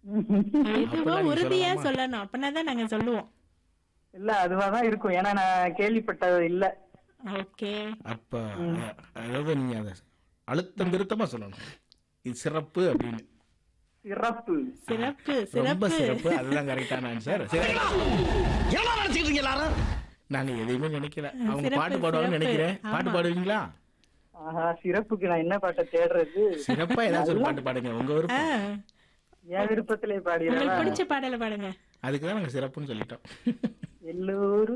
எதுவோ நீங்க உறுதியா சொல்லலாமா? சொல்லணும் அப்படின்னா தான் நாங்க சொல்லுவோம் இல்ல அதுவாதான் இருக்கும் ஏன்னா நான் கேள்விப்பட்டது இல்ல ஓகே அப்ப அ- அதாவது நீங்க அதை அழுத்தம் திருத்தமா சொல்லணும் இது சிறப்பு அப்படின்னு சிறப்பு சிறப்பு ரொம்ப சிறப்பு சிறப்பு அதுதான் கரெக்டான ஆன்சர் என்ன நினைச்சிட்டு இருக்கீங்க எல்லாரும் நாங்க எதையுமே நினைக்கல அவங்க சிறப்பு, பாட்டு பாடுவாங்கன்னு சிறப்பு. நினைக்கிறேன் பாட்டு ஆமா. பாடுவீங்களா ஆஹா சிறப்புக்கு நான் என்ன பாட்டை தேடுறது சிறப்பா ஏதாச்சும் ஒரு பாட்டு பாடுங்க உங்க ஆ, விருப்பம் என் விருப்பத்திலே உங்களுக்கு பாடிடுறேன் பிடிச்ச பாடலை பாடுங்க அதுக்கு தான் நாங்க சிறப்புன்னு சொல்லிட்டோம் எல்லோரும்